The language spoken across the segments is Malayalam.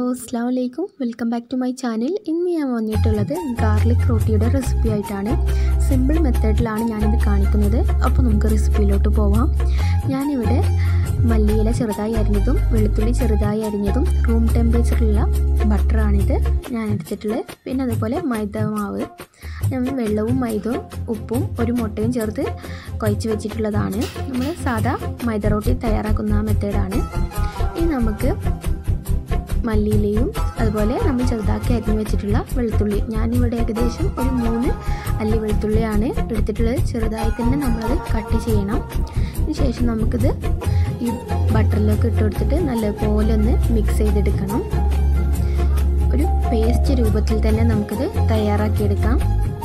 അസ്സാം വലൈക്കും welcome back to my channel ഇന്ന് ഞാൻ വന്നിട്ടുള്ളത് ഗാർലിക് റോട്ടിയുടെ റെസിപ്പി ആയിട്ടാണ് സിമ്പിൾ മെത്തേഡിലാണ് ഞാനിത് കാണിക്കുന്നത് അപ്പോൾ നമുക്ക് റെസിപ്പിയിലോട്ട് പോവാം ഞാനിവിടെ മല്ലിയില ചെറുതായി അരിഞ്ഞതും വെളുത്തുള്ളി ചെറുതായി അരിഞ്ഞതും റൂം ടെമ്പറേച്ചറിലുള്ള ബട്ടറാണിത് ഞാൻ എടുത്തിട്ടുള്ളത് പിന്നെ അതുപോലെ മൈദ മാവ് ഞാൻ വെള്ളവും മൈദവും ഉപ്പും ഒരു മുട്ടയും ചേർത്ത് കുഴച്ച് വെച്ചിട്ടുള്ളതാണ് നമ്മൾ സാധാ മൈദ റോട്ടി തയ്യാറാക്കുന്ന മെത്തേഡാണ് ഇനി നമുക്ക് മല്ലിയിലയും അതുപോലെ നമ്മൾ ചെറുതാക്കി അരിഞ്ഞു വെച്ചിട്ടുള്ള വെളുത്തുള്ളി ഞാനിവിടെ ഏകദേശം ഒരു മൂന്ന് അല്ലി വെളുത്തുള്ളിയാണ് എടുത്തിട്ടുള്ളത് ചെറുതായി തന്നെ നമ്മളത് കട്ട് ചെയ്യണം അതിന് ശേഷം നമുക്കിത് ഈ ബട്ടറിലേക്ക് ഇട്ട് കൊടുത്തിട്ട് നല്ലപോലെ ഒന്ന് മിക്സ് ചെയ്തെടുക്കണം ഒരു പേസ്റ്റ് രൂപത്തിൽ തന്നെ നമുക്കിത് തയ്യാറാക്കിയെടുക്കാം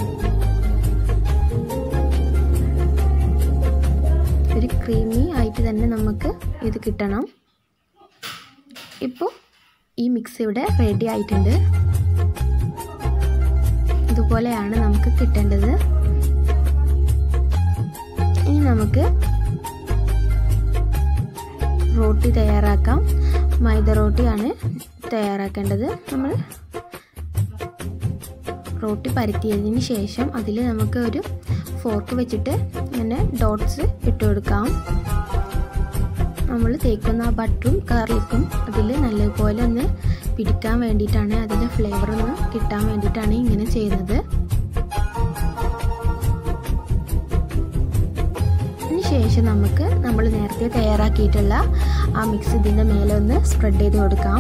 ഒരു ക്രീമി ആയിട്ട് തന്നെ നമുക്ക് ഇത് കിട്ടണം ഇപ്പോൾ ഈ മിക്സ് ഇവിടെ റെഡി ആയിട്ടുണ്ട് ഇതുപോലെയാണ് നമുക്ക് കിട്ടേണ്ടത് ഇനി നമുക്ക് റോട്ടി തയ്യാറാക്കാം മൈദ റോട്ടിയാണ് തയ്യാറാക്കേണ്ടത് നമ്മൾ റോട്ടി പരത്തിയതിന് ശേഷം അതിൽ നമുക്ക് ഒരു ഫോർക്ക് വെച്ചിട്ട് ഇങ്ങനെ ഡോട്ട്സ് ഇട്ട് കൊടുക്കാം നമ്മൾ തേക്കുന്ന ആ ബട്ടറും ഗാർലിക്കും അതിൽ നല്ലപോലെ ഒന്ന് പിടിക്കാൻ വേണ്ടിയിട്ടാണ് അതിൻ്റെ ഫ്ലേവർ ഒന്ന് കിട്ടാൻ വേണ്ടിയിട്ടാണ് ഇങ്ങനെ ചെയ്യുന്നത് ശേഷം നമുക്ക് നമ്മൾ നേരത്തെ തയ്യാറാക്കിയിട്ടുള്ള ആ മിക്സ് ഇതിൻ്റെ മേലെ ഒന്ന് സ്പ്രെഡ് ചെയ്ത് കൊടുക്കാം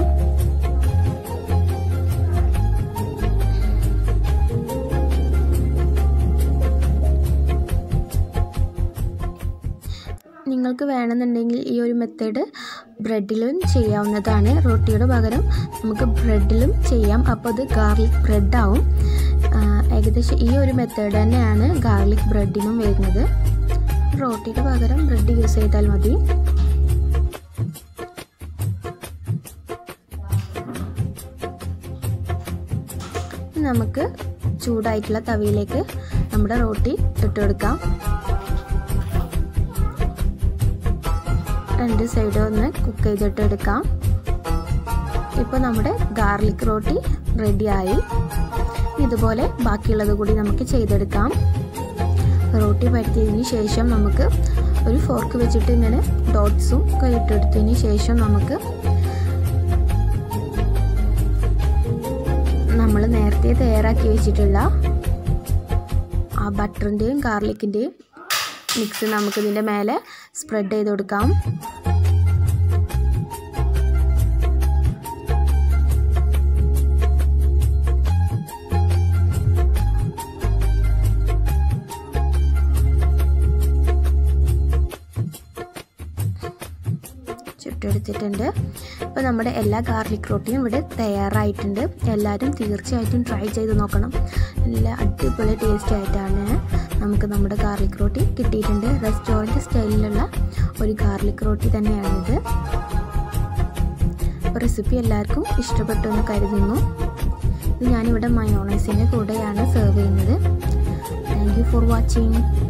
നിങ്ങൾക്ക് വേണമെന്നുണ്ടെങ്കിൽ ഈ ഒരു മെത്തേഡ് ബ്രെഡിലും ചെയ്യാവുന്നതാണ് റൊട്ടിയുടെ പകരം നമുക്ക് ബ്രെഡിലും ചെയ്യാം അപ്പോൾ അത് ഗാർലിക് ബ്രെഡാവും ഏകദേശം ഈ ഒരു മെത്തേഡ് തന്നെയാണ് ഗാർലിക് ബ്രെഡിനും വരുന്നത് റോട്ടിയുടെ പകരം ബ്രെഡ് യൂസ് ചെയ്താൽ മതി നമുക്ക് ചൂടായിട്ടുള്ള തവിയിലേക്ക് നമ്മുടെ റോട്ടി ഇട്ട് കൊടുക്കാം രണ്ട് സൈഡും ഒന്ന് കുക്ക് ചെയ്തിട്ട് എടുക്കാം ഇപ്പോൾ നമ്മുടെ ഗാർലിക് റോട്ടി റെഡിയായി ഇതുപോലെ ബാക്കിയുള്ളത് കൂടി നമുക്ക് ചെയ്തെടുക്കാം റോട്ടി പരത്തിയതിന് ശേഷം നമുക്ക് ഒരു ഫോർക്ക് വെച്ചിട്ട് ഇങ്ങനെ ഡോട്ട്സും ഇട്ടെടുത്തതിന് ശേഷം നമുക്ക് നമ്മൾ നേരത്തെ തയ്യാറാക്കി വെച്ചിട്ടുള്ള ആ ബട്ടറിൻ്റെയും ഗാർലിക്കിൻ്റെയും മിക്സ് നമുക്കിതിൻ്റെ മേലെ സ്പ്രെഡ് ചെയ്ത് കൊടുക്കാം ചുട്ടെടുത്തിട്ടുണ്ട് ഇപ്പോൾ നമ്മുടെ എല്ലാ ഗാർലിക് റോട്ടിയും ഇവിടെ തയ്യാറായിട്ടുണ്ട് എല്ലാവരും തീർച്ചയായിട്ടും ട്രൈ ചെയ്ത് നോക്കണം നല്ല അടിപൊളി ടേസ്റ്റ് ആയിട്ടാണ് നമുക്ക് നമ്മുടെ ഗാർലിക് റോട്ടി കിട്ടിയിട്ടുണ്ട് റെസ്റ്റോറൻറ്റ് സ്റ്റൈലിലുള്ള ഒരു ഗാർലിക് റോട്ടി തന്നെയാണിത് അപ്പോൾ റെസിപ്പി എല്ലാവർക്കും ഇഷ്ടപ്പെട്ടു എന്ന് കരുതുന്നു ഇത് ഞാനിവിടെ മയോണൈസിൻ്റെ കൂടെയാണ് സെർവ് ചെയ്യുന്നത് താങ്ക് യു ഫോർ വാച്ചിങ്